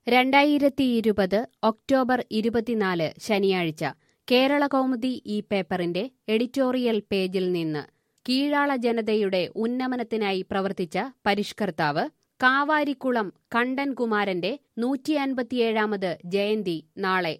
രണ്ടായിരത്തി ഇരുപത് ഒക്ടോബർ ഇരുപത്തിനാല് ശനിയാഴ്ച കേരള കൗമുദി ഈ പേപ്പറിന്റെ എഡിറ്റോറിയൽ പേജിൽ നിന്ന് കീഴാള ജനതയുടെ ഉന്നമനത്തിനായി പ്രവർത്തിച്ച പരിഷ്കർത്താവ് കാവാരിക്കുളം കണ്ടൻകുമാരന്റെ നൂറ്റി അൻപത്തിയേഴാമത് ജയന്തി നാളെ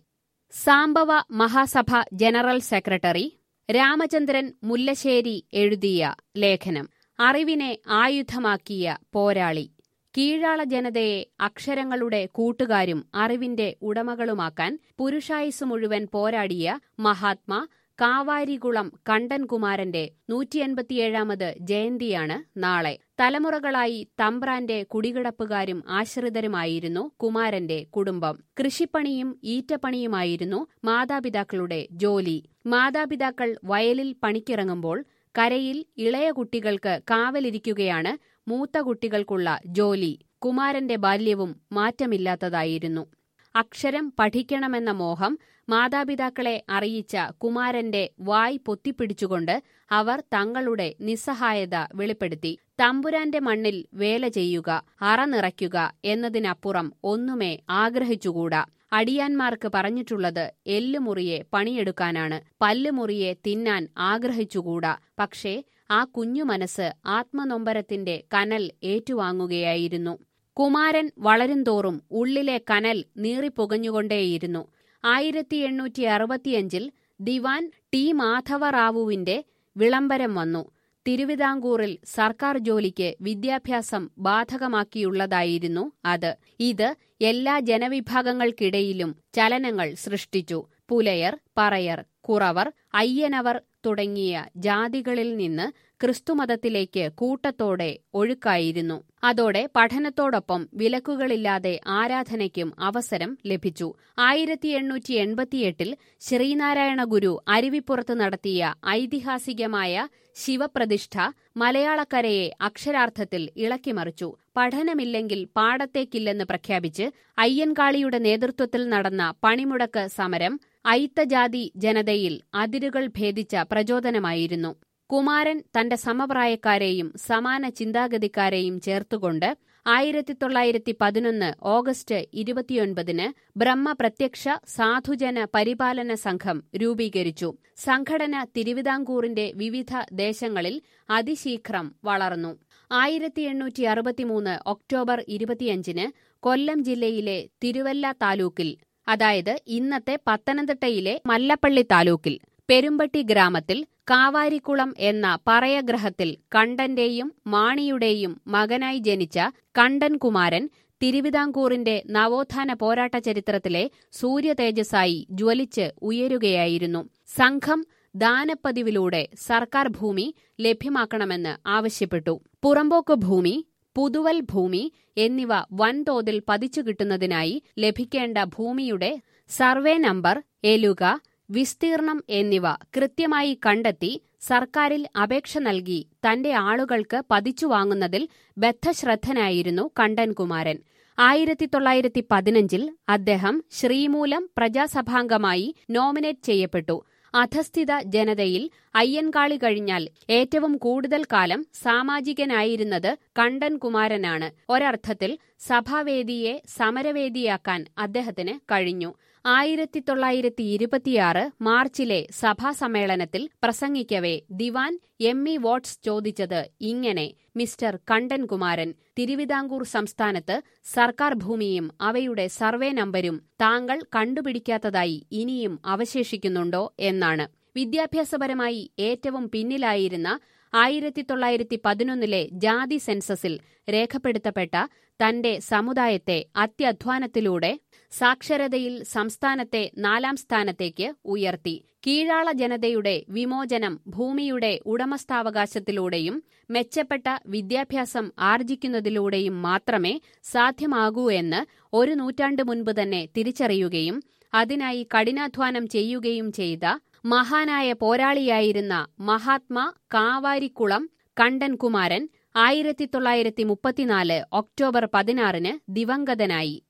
സാംബവ മഹാസഭ ജനറൽ സെക്രട്ടറി രാമചന്ദ്രൻ മുല്ലശ്ശേരി എഴുതിയ ലേഖനം അറിവിനെ ആയുധമാക്കിയ പോരാളി കീഴാള ജനതയെ അക്ഷരങ്ങളുടെ കൂട്ടുകാരും അറിവിന്റെ ഉടമകളുമാക്കാൻ പുരുഷായുസ് മുഴുവൻ പോരാടിയ മഹാത്മാ കാവാരികുളം കണ്ടൻകുമാരന്റെ നൂറ്റിയൻപത്തിയേഴാമത് ജയന്തിയാണ് നാളെ തലമുറകളായി തമ്പ്രാന്റെ കുടികിടപ്പുകാരും ആശ്രിതരുമായിരുന്നു കുമാരന്റെ കുടുംബം കൃഷിപ്പണിയും ഈറ്റപ്പണിയുമായിരുന്നു മാതാപിതാക്കളുടെ ജോലി മാതാപിതാക്കൾ വയലിൽ പണിക്കിറങ്ങുമ്പോൾ കരയിൽ ഇളയ കുട്ടികൾക്ക് കാവലിരിക്കുകയാണ് മൂത്ത കുട്ടികൾക്കുള്ള ജോലി കുമാരന്റെ ബാല്യവും മാറ്റമില്ലാത്തതായിരുന്നു അക്ഷരം പഠിക്കണമെന്ന മോഹം മാതാപിതാക്കളെ അറിയിച്ച കുമാരന്റെ വായ് പൊത്തിപ്പിടിച്ചുകൊണ്ട് അവർ തങ്ങളുടെ നിസ്സഹായത വെളിപ്പെടുത്തി തമ്പുരാന്റെ മണ്ണിൽ വേല ചെയ്യുക അറ നിറയ്ക്കുക എന്നതിനപ്പുറം ഒന്നുമേ ആഗ്രഹിച്ചുകൂടാ അടിയാന്മാർക്ക് പറഞ്ഞിട്ടുള്ളത് എല്ലുമുറിയെ പണിയെടുക്കാനാണ് പല്ലുമുറിയെ തിന്നാൻ ആഗ്രഹിച്ചുകൂടാ പക്ഷേ ആ കുഞ്ഞു മനസ്സ് ആത്മനൊമ്പരത്തിന്റെ കനൽ ഏറ്റുവാങ്ങുകയായിരുന്നു കുമാരൻ വളരുംതോറും ഉള്ളിലെ കനൽ നീറിപ്പുകഞ്ഞുകൊണ്ടേയിരുന്നു ആയിരത്തി എണ്ണൂറ്റി അറുപത്തിയഞ്ചിൽ ദിവാൻ ടി മാധവറാവുവിന്റെ വിളംബരം വന്നു തിരുവിതാംകൂറിൽ സർക്കാർ ജോലിക്ക് വിദ്യാഭ്യാസം ബാധകമാക്കിയുള്ളതായിരുന്നു അത് ഇത് എല്ലാ ജനവിഭാഗങ്ങൾക്കിടയിലും ചലനങ്ങൾ സൃഷ്ടിച്ചു പുലയർ പറയർ കുറവർ അയ്യനവർ തുടങ്ങിയ ജാതികളിൽ നിന്ന് ക്രിസ്തുമതത്തിലേക്ക് കൂട്ടത്തോടെ ഒഴുക്കായിരുന്നു അതോടെ പഠനത്തോടൊപ്പം വിലക്കുകളില്ലാതെ ആരാധനയ്ക്കും അവസരം ലഭിച്ചു ആയിരത്തി എണ്ണൂറ്റി എൺപത്തിയെട്ടിൽ ശ്രീനാരായണ ഗുരു അരുവിപ്പുറത്ത് നടത്തിയ ഐതിഹാസികമായ ശിവപ്രതിഷ്ഠ മലയാളക്കരയെ അക്ഷരാർത്ഥത്തിൽ ഇളക്കിമറിച്ചു പഠനമില്ലെങ്കിൽ പാടത്തേക്കില്ലെന്ന് പ്രഖ്യാപിച്ച് അയ്യൻകാളിയുടെ നേതൃത്വത്തിൽ നടന്ന പണിമുടക്ക് സമരം അയിത്തജാതി ജനതയിൽ അതിരുകൾ ഭേദിച്ച പ്രചോദനമായിരുന്നു കുമാരൻ തന്റെ സമപ്രായക്കാരെയും സമാന ചിന്താഗതിക്കാരെയും ചേർത്തുകൊണ്ട് ആയിരത്തി തൊള്ളായിരത്തി പതിനൊന്ന് ഓഗസ്റ്റ് ഇരുപത്തിയൊൻപതിന് ബ്രഹ്മപ്രത്യക്ഷ സാധുജന പരിപാലന സംഘം രൂപീകരിച്ചു സംഘടന തിരുവിതാംകൂറിന്റെ വിവിധ ദേശങ്ങളിൽ അതിശീഘ്രം വളർന്നു ആയിരത്തി എണ്ണൂറ്റി അറുപത്തിമൂന്ന് ഒക്ടോബർ ഇരുപത്തിയഞ്ചിന് കൊല്ലം ജില്ലയിലെ തിരുവല്ല താലൂക്കിൽ അതായത് ഇന്നത്തെ പത്തനംതിട്ടയിലെ മല്ലപ്പള്ളി താലൂക്കിൽ പെരുമ്പട്ടി ഗ്രാമത്തിൽ കാവാരിക്കുളം എന്ന പറയഗ്രഹത്തിൽ കണ്ടന്റെയും മാണിയുടെയും മകനായി ജനിച്ച കണ്ടൻകുമാരൻ തിരുവിതാംകൂറിന്റെ നവോത്ഥാന പോരാട്ട ചരിത്രത്തിലെ സൂര്യതേജസ്സായി ജ്വലിച്ച് ഉയരുകയായിരുന്നു സംഘം ദാനപ്പതിവിലൂടെ സർക്കാർ ഭൂമി ലഭ്യമാക്കണമെന്ന് ആവശ്യപ്പെട്ടു പുറമ്പോക്ക് ഭൂമി പുതുവൽ ഭൂമി എന്നിവ വൻതോതിൽ പതിച്ചു കിട്ടുന്നതിനായി ലഭിക്കേണ്ട ഭൂമിയുടെ സർവേ നമ്പർ എലുക വിസ്തീർണം എന്നിവ കൃത്യമായി കണ്ടെത്തി സർക്കാരിൽ അപേക്ഷ നൽകി തന്റെ ആളുകൾക്ക് പതിച്ചു വാങ്ങുന്നതിൽ ബദ്ധശ്രദ്ധനായിരുന്നു കണ്ടൻകുമാരൻ ആയിരത്തി തൊള്ളായിരത്തി പതിനഞ്ചിൽ അദ്ദേഹം ശ്രീമൂലം പ്രജാസഭാംഗമായി നോമിനേറ്റ് ചെയ്യപ്പെട്ടു അധസ്ഥിത ജനതയിൽ അയ്യൻകാളി കഴിഞ്ഞാൽ ഏറ്റവും കൂടുതൽ കാലം സാമാജികനായിരുന്നത് കണ്ടൻകുമാരനാണ് ഒരർത്ഥത്തിൽ സഭാവേദിയെ സമരവേദിയാക്കാൻ അദ്ദേഹത്തിന് കഴിഞ്ഞു ആയിരത്തി തൊള്ളായിരത്തി ഇരുപത്തിയാറ് മാർച്ചിലെ സഭാസമ്മേളനത്തിൽ പ്രസംഗിക്കവേ ദിവാൻ എം ഇ വോട്ട്സ് ചോദിച്ചത് ഇങ്ങനെ മിസ്റ്റർ കണ്ടൻകുമാരൻ തിരുവിതാംകൂർ സംസ്ഥാനത്ത് സർക്കാർ ഭൂമിയും അവയുടെ സർവേ നമ്പരും താങ്കൾ കണ്ടുപിടിക്കാത്തതായി ഇനിയും അവശേഷിക്കുന്നുണ്ടോ എന്നാണ് വിദ്യാഭ്യാസപരമായി ഏറ്റവും പിന്നിലായിരുന്ന ആയിരത്തി തൊള്ളായിരത്തി പതിനൊന്നിലെ ജാതി സെൻസസിൽ രേഖപ്പെടുത്തപ്പെട്ട തന്റെ സമുദായത്തെ അത്യധ്വാനത്തിലൂടെ സാക്ഷരതയിൽ സംസ്ഥാനത്തെ നാലാം സ്ഥാനത്തേക്ക് ഉയർത്തി കീഴാള ജനതയുടെ വിമോചനം ഭൂമിയുടെ ഉടമസ്ഥാവകാശത്തിലൂടെയും മെച്ചപ്പെട്ട വിദ്യാഭ്യാസം ആർജിക്കുന്നതിലൂടെയും മാത്രമേ സാധ്യമാകൂ എന്ന് ഒരു നൂറ്റാണ്ട് മുൻപ് തന്നെ തിരിച്ചറിയുകയും അതിനായി കഠിനാധ്വാനം ചെയ്യുകയും ചെയ്ത മഹാനായ പോരാളിയായിരുന്ന മഹാത്മാ കാവാരിക്കുളം കണ്ടൻകുമാരൻ ആയിരത്തി തൊള്ളായിരത്തി മുപ്പത്തിനാല് ഒക്ടോബർ പതിനാറിന് ദിവംഗതനായി